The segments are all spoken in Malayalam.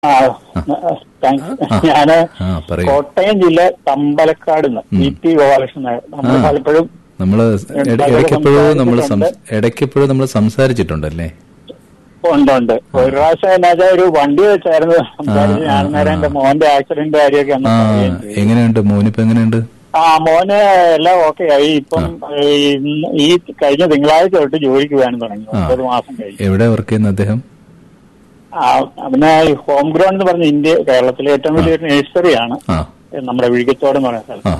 ആ താങ്ക്സ് ഞാന് ആ പറയൂ കോട്ടയം ജില്ല തമ്പലക്കാട് വി ടി ഗോപാലകൃഷ്ണൻ നായർ നമ്മൾ ആ. പലപ്പോഴും നമ്മള് ഇടയ്ക്ക് ഇടയ്ക്കെപ്പോഴും നമ്മൾ സംസാരിച്ചിട്ടുണ്ട്. ഇടയ്ക്കെപ്പോഴും നമ്മൾ സംസാരിച്ചിട്ടുണ്ടല്ലേ ഉണ്ട് ഉണ്ട് ഒരു പ്രാവശ്യം എന്നാ വെച്ചാൽ ഒരു വണ്ടി വെച്ചായിരുന്നു സംസാരിച്ച് ആ, ഞാൻ നേരം എന്റെ മോന്റെ ആക്സിഡന്റ് കാര്യമൊക്കെ അന്ന് ആ പറയുകയും ചെയ്തു. എങ്ങനെയുണ്ട് മോനിപ്പോ എങ്ങനെയുണ്ട് ആ മോന് എല്ലാം ഓക്കെ ആയി ഇപ്പം ഈ ഇന്ന് ഈ കഴിഞ്ഞ തിങ്കളാഴ്ച തൊട്ട് ജോലിക്ക് പോകാൻ തുടങ്ങി ആ. ഒമ്പത് മാസം കഴിഞ്ഞു എവിടെ വർക്ക് ചെയ്യുന്ന അദ്ദേഹം ആ, പിന്നെ ഈ ഹോം ഗ്രൗണ്ട് എന്ന് പറഞ്ഞ ഇന്ത്യ കേരളത്തിലെ ഏറ്റവും വലിയൊരു നഴ്സറിയാണ് ആ നമ്മുടെ വിഴിക്കത്തോട് എന്ന് പറയുന്ന സ്ഥലത്ത് ആ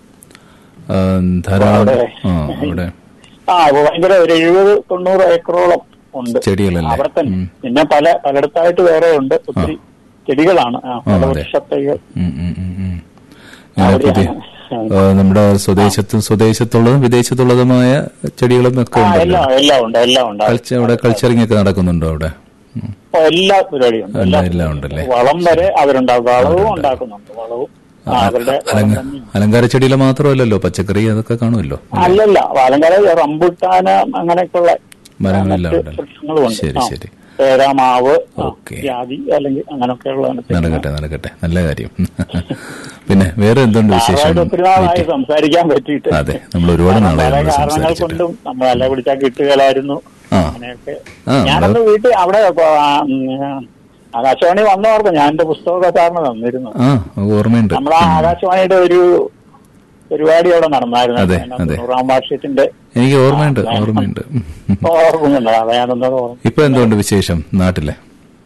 ആ, ധാരാളം അവിടെ- ആ അവിടെ ആ അപ്പൊ ഭയങ്കര ഒരു എഴുപത് തൊണ്ണൂറ് ഏക്കറോളം ഉണ്ട് ചെടികളല്ലേ? അവിടെ തന്നെ ഉം. പിന്നെ പല പലയിടത്തായിട്ട് വേറെ ഉണ്ട് ഒത്തിരി ചെടികളാണ് ആ, പല അതെ. വൃക്ഷത്തൈകൾ ഉം, ഉം, ഉം, ഉം. അങ്ങനെ അവിടെയാണ്. പുതിയ ആ, നമ്മുടെ സ്വദേശത്തും സ്വദേശത്തുള്ളതും വിദേശത്തുള്ളതുമായ ചെടികളും ഒക്കെ ആ ഉണ്ടല്ലോ എല്ലാം എല്ലാം ഉണ്ട് എല്ലാം ഉണ്ട് കൾച്ചർ അവിടെ കൾച്ചറിംഗ് ഒക്കെ നടക്കുന്നുണ്ടോ അവിടെ ഉം. ഓ, എല്ലാ പരിപാടിയും ഉണ്ട് എല്ലാം എല്ലാം ഉണ്ടല്ലേ വളം വരെ അവരുണ്ടാക്കും വളവും ഉണ്ടാക്കുന്നുണ്ട് വളവും ആ, അവരുടെ വളം അലങ്ക- തന്നെ. അലങ്കാര ചെടികൾ മാത്രമല്ലല്ലോ പച്ചക്കറി അതൊക്കെ കാണുമല്ലോ അല്ലല്ല വാലങ്കാല റംബുട്ടാന് അങ്ങനെയൊക്കെയുള്ള മരങ്ങളെല്ലാം മറ്റ് ഉണ്ടല്ലോ വൃക്ഷങ്ങളും ഉണ്ട് ശരി ആ. ശരി പേരാമാവ് ആ, ഓക്കേ. ജാതി അല്ലെങ്കിൽ അങ്ങനെയൊക്കെയുള്ളതാണ് നടക്കട്ടെ നടക്കട്ടെ നല്ല കാര്യം പിന്നെ വേറെ എന്തുണ്ട് വിശേഷം സാറുമായിട്ട് ഒത്തിരി നാളായി സംസാരിക്കാൻ പറ്റിയിട്ട് അതെ നമ്മൾ ഒരുപാട് കാരണം നാളായി പല നമ്മൾ കാരണങ്ങൾ സംസാരിച്ചിട്ട് കൊണ്ടും നമ്മൾ അല്ല വിളിച്ചാൽ കിട്ടുകയില്ലായിരുന്നു ആ അങ്ങനെയൊക്കെ ആ, ഞാനന്ന് വീട്ടിൽ അവിടെ ആ, ഉം, ആകാശവാണി വന്നവർക്ക് ഞാൻ എന്റെ പുസ്തകമൊക്കെ സാറിന് തന്നിരുന്നു ആ ഓർമ്മയുണ്ട് നമ്മൾ ആ ആകാശവാണിയുടെ ഒരു പരിപാടി അവിടെ നടന്നായിരുന്നു അതെ, അതിനകത്ത് അതെ. നൂറാം വാർഷികത്തിന്റെ എനിക്ക് ഓർമ്മയുണ്ട് ഓർമ്മയുണ്ട് ഉം. ഓർമ്മയുണ്ട് അതെ ഞാനൊന്നത് ഓർമ്മ ഇപ്പൊ എന്തുകൊണ്ട് വിശേഷം നാട്ടിലെ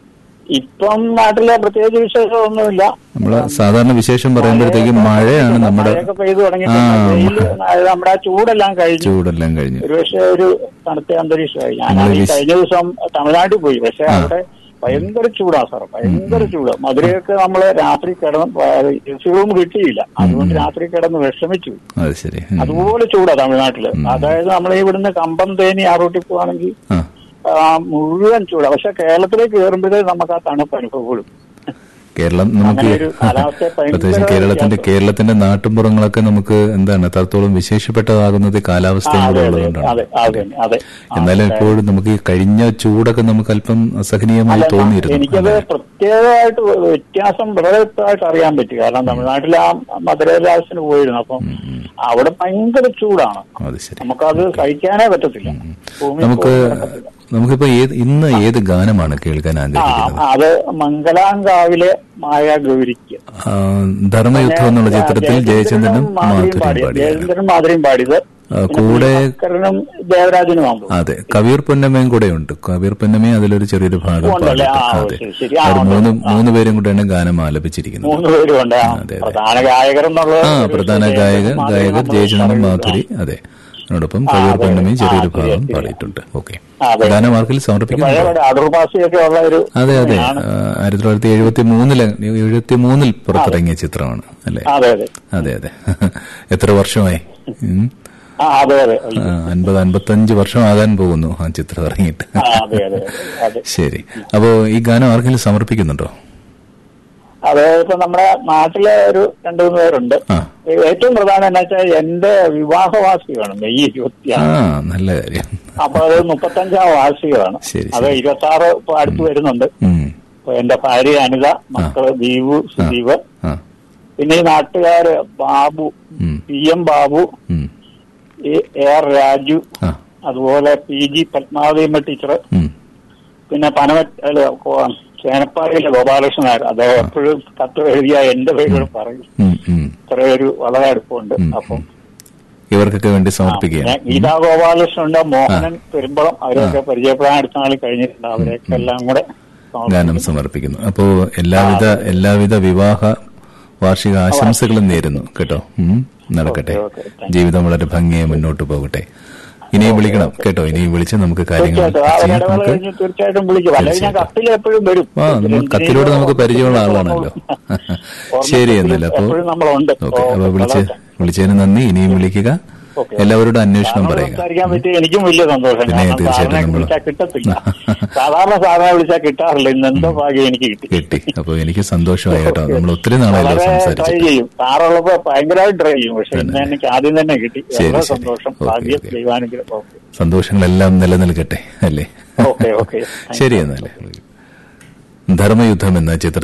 ഇപ്പം നാട്ടിലെ പ്രത്യേകിച്ച് വിശേഷമൊന്നുമില്ല നമ്മള് സാധാരണ വിശേഷം പറയുമ്പോഴത്തേക്കും മഴയാണ് നമ്മുടെ മഴയൊക്കെ പെയ്തു ആ തുടങ്ങിയിട്ടുണ്ട് വെയില് അത് നമ്മുടെ ആ ചൂടെല്ലാം കഴിഞ്ഞു ചൂടെല്ലാം കഴിഞ്ഞു ഒരുപക്ഷെ ഒരു തണുത്ത അന്തരീക്ഷമായി നമ്മള് ഞാനാണ് ഈ വിശ- കഴിഞ്ഞ ദിവസം തമിഴ്നാട്ടിൽ പോയി പക്ഷെ അവിടെ ഭയങ്കര ചൂടാ സാർ ഭയങ്കര ചൂട് മധുരയൊക്കെ നമ്മള് രാത്രി കിടന്ന് എ സി റൂം കിട്ടിയില്ല അതുകൊണ്ട് രാത്രി കിടന്ന് വിഷമിച്ചു അത് ശരി ഉം. അതുപോലെ ചൂടാ തമിഴ്നാട്ടില് അതായത് നമ്മൾ ഇവിടുന്ന് കമ്പം തേനി ആ റൂട്ടിൽ പോവാണെങ്കിൽ ആ ആ, മുഴുവൻ ചൂടാ പക്ഷെ കേരളത്തിലേക്ക് കയറുമ്പോഴേ നമുക്ക് ആ തണുപ്പ് അനുഭവപ്പെടും കേരളം നമുക്ക് അങ്ങനെ ഒരു കാലാവസ്ഥ ഭയങ്കര പ്രത്യേകിച്ച് കേരളത്തിന്റെ വ്യത്യാസം. കേരളത്തിന്റെ നാട്ടുമ്പുറങ്ങളൊക്കെ നമുക്ക് എന്താണ് അത്രത്തോളം വിശേഷപ്പെട്ടതാകുന്നത് ആ, കാലാവസ്ഥയും അതെ കൂടെ അതെ ഉള്ളതുകൊണ്ടാണ് അതെ അതെ അതെ ആ, എന്നാലും അതെ. ഇപ്പോഴും നമുക്ക് ഈ കഴിഞ്ഞ ചൂടൊക്കെ നമുക്ക് അല്പം അസഹനീയമായി അല്ല, തോന്നിയിരുന്നു എനിക്കത് അതെ. പ്രത്യേകമായിട്ട് വ്യത്യാസം വളരെ വ്യക്തമായിട്ട് അറിയാൻ പറ്റി കാരണം തമിഴ്നാട്ടിൽ ആ മധുരരാജത്തിന് പോയിരുന്നു അപ്പം അവിടെ ഭയങ്കര ചൂടാണ് അത് ശരി നമുക്കത് സഹിക്കാനേ പറ്റത്തില്ല ഭൂമിയിൽ നമുക്ക് പോലും പറ്റത്തില്ല. നമുക്കിപ്പോ ഏത് ഇന്ന് ഏത് ഗാനമാണ് കേൾക്കാൻ ആ ആഗ്രഹിക്കുന്നത് അത് മംഗലാങ്കാവിലെ മായ ഗൗരിക്ക് ആ, ധർമ്മയുദ്ധം എന്നുള്ള ചിത്രത്തിൽ ജയചന്ദ്രനും മാധുരിയും പാടിയത് ജയചന്ദ്രനും മാധുരിയും പാടിയത് ആ, കൂടെ ഭാസ്കരനും ദേവരാജനും ആകും അതെ കബീർ പൊന്നമ്മയും കൂടെ ഉണ്ട് കബീർ പൊന്നമ്മയും അതിലൊരു ചെറിയൊരു ഭാഗം ഉണ്ടല്ലേ? ആ, പാടിയിട്ട് ഓ, അതെ ശരി, ശരി. ആ, അവർ ഉണ്ട്, മൂന്ന് ഉണ്ട്. മൂന്ന് പേരും കൂടെയാണ് ഗാനം ആലപിച്ചിരിക്കുന്നത് മൂന്ന് പേരും ഉണ്ട് ആ, അതെ, അതെ. പ്രധാന ഗായകർ എന്നുള്ളത് ആ ഒരു പ്രധാന ജയചന്ദ്രനും ഗായകർ മാധുരിയും ഗായകർ നമ്മൾ ജയചന്ദ്രൻ പറയുന്നത്. മാധുരി അതെ അതിനോടൊപ്പം ആ, കബീർ അതെ, പൊന്നമ്മയും അതെ. ചെറിയൊരു ആ, ഭാഗം ശരിയാ, ശരിയാ. പാടിയിട്ടുണ്ട് ഓക്കെ അതെ. ഗാനം ആർക്കിൽ പഴയ സമർപ്പിക്കുന്നു പഴയ അടൂർഭാസിയൊക്കെ ഉള്ള ഒരു അതെ അതെ ആണ്. ആ, ആയിരത്തി തൊള്ളായിരത്തി എഴുപത്തി മൂന്നില് എഴുപത്തി മൂന്നിൽ പുറത്തിറങ്ങിയ ചിത്രമാണ് അല്ലേ അതെ അതെ അതെ അതെ എത്ര വർഷമായി ഉം. ആ അതെ അതെ ആ, അൻപത് അൻപത്തഞ്ച് വർഷമാകാൻ പോകുന്നു ആ ചിത്രം ഇറങ്ങിയിട്ട് ആ, അതെ അതെ അതെ ശരി അപ്പോ ഈ ഗാനം ആർക്കെങ്കിലും സമർപ്പിക്കുന്നുണ്ടോ അത് ഇപ്പൊ നമ്മുടെ നാട്ടിലെ ഒരു രണ്ടു മൂന്ന് പേരുണ്ട് ആ ഏറ്റവും പ്രധാനം എന്താ വെച്ചാൽ എന്റെ വിവാഹവാർഷികമാണ് മെയ് ഇരുപത്തി ആ നല്ല കാര്യം അപ്പൊ അത് മുപ്പത്തഞ്ചാം വാർഷികമാണ് ശരി, അത് ശരി. ഇരുപത്തി ആറ് ഇപ്പൊ അടുത്ത് വരുന്നുണ്ട് ഉം. അപ്പൊ എന്റെ ഭാര്യ അനിത മക്കള് ദീപു സുദീപ് ആ പിന്നെ ഈ നാട്ടുകാര് ബാബു ഉം. പി എം ബാബു ഉം. എ ആർ രാജു ആ അതുപോലെ പി ജി പത്മാവതിയമ്മ ടീച്ചർ ഉം. പിന്നെ പനമറ്റ അല്ല, കോ- ചേനപ്പാടിയിലെ ഗോപാലകൃഷ്ണൻ നായർ അദ്ദേഹം എപ്പോഴും കത്ത് എഴുതിയ എന്റെ പേരുകൾ പറയും ഉം. ഉം. ഇത്ര ഒരു വളരെ അടുപ്പമുണ്ട് ഉം. അപ്പം ഇവർക്കൊക്കെ വേണ്ടി സമർപ്പിക്കുകയാണ് ഞാൻ ഗീതാ ഗോപാലകൃഷ്ണനുണ്ട് മോഹനൻ പെരുമ്പളം അവരെയൊക്കെ പരിചയപ്പെടാൻ അടുത്ത നാളിൽ കഴിഞ്ഞിട്ടുണ്ട് അവരെയൊക്കെ എല്ലാം കൂടെ ഗാനം സമർപ്പിക്കുന്നു അപ്പോ എല്ലാവിധ എല്ലാവിധ വിവാഹ വാർഷിക ആശംസകളും നേരുന്നു കേട്ടോ ഉം. നടക്കട്ടെ ഓക്കെ, ഓക്കെ. ജീവിതം വളരെ ഭംഗിയായി മുന്നോട്ട് പോകട്ടെ ഇനിയും വിളിക്കണം കേട്ടോ ഇനിയും വിളിച്ച് നമുക്ക് കാര്യങ്ങൾ തീർച്ചയായിട്ടും ആ ചെയ്യാം ഇടവേള നമുക്ക് കഴിഞ്ഞ് തീർച്ചയായിട്ടും വിളിക്കും അല്ലെങ്കിൽ ഞാൻ കത്തിൽ എപ്പോഴും വരും ആ നമ്മൾ കത്തിലൂടെ നമുക്ക് പരിചയമുള്ള ആളാണല്ലോ ശരി എന്നല്ല അപ്പോ എപ്പോഴും നമ്മളുണ്ട് ഓക്കെ അപ്പൊ വിളിച്ച് വിളിച്ചതിന് നന്ദി ഇനിയും വിളിക്കുക ഓക്കെ. എല്ലാവരോടും അന്വേഷണം സാറിനോട് പറയുക സംസാരിക്കാൻ പറ്റി എനിക്കും വലിയ സന്തോഷം പിന്നെ കാരണം തീർച്ചയായിട്ടും സാറിനെ നമ്മള് വിളിച്ചാൽ കിട്ടത്തില്ല സാധാരണ സാറിനെ വിളിച്ചാൽ കിട്ടാറില്ല ഇന്ന് എന്തോ ഭാഗ്യം എനിക്ക് കിട്ടി കിട്ടി അപ്പൊ എനിക്ക് സന്തോഷമായി കേട്ടോ നമ്മൾ ഒത്തിരി നാളായല്ലോ വളരെ ട്രൈ സംസാരിച്ചിട്ട് ചെയ്യും സാറുള്ളപ്പോ ഭയങ്കരമായിട്ട് ട്രൈ ചെയ്യും പക്ഷെ ഇന്ന് എനിക്ക് ആദ്യം തന്നെ കിട്ടി ശരി, വളരെ ശരി. സന്തോഷം ഓക്കെ, ഭാഗ്യം ഓക്കെ. ദൈവാനുഗ്രഹം ഓക്കെ സന്തോഷങ്ങളെല്ലാം നിലനിൽക്കട്ടെ അല്ലേ ഓക്കെ ഓക്കെ ശരി എന്നാലേ ധർമ്മയുദ്ധം എന്ന ചിത്രത്തിൽ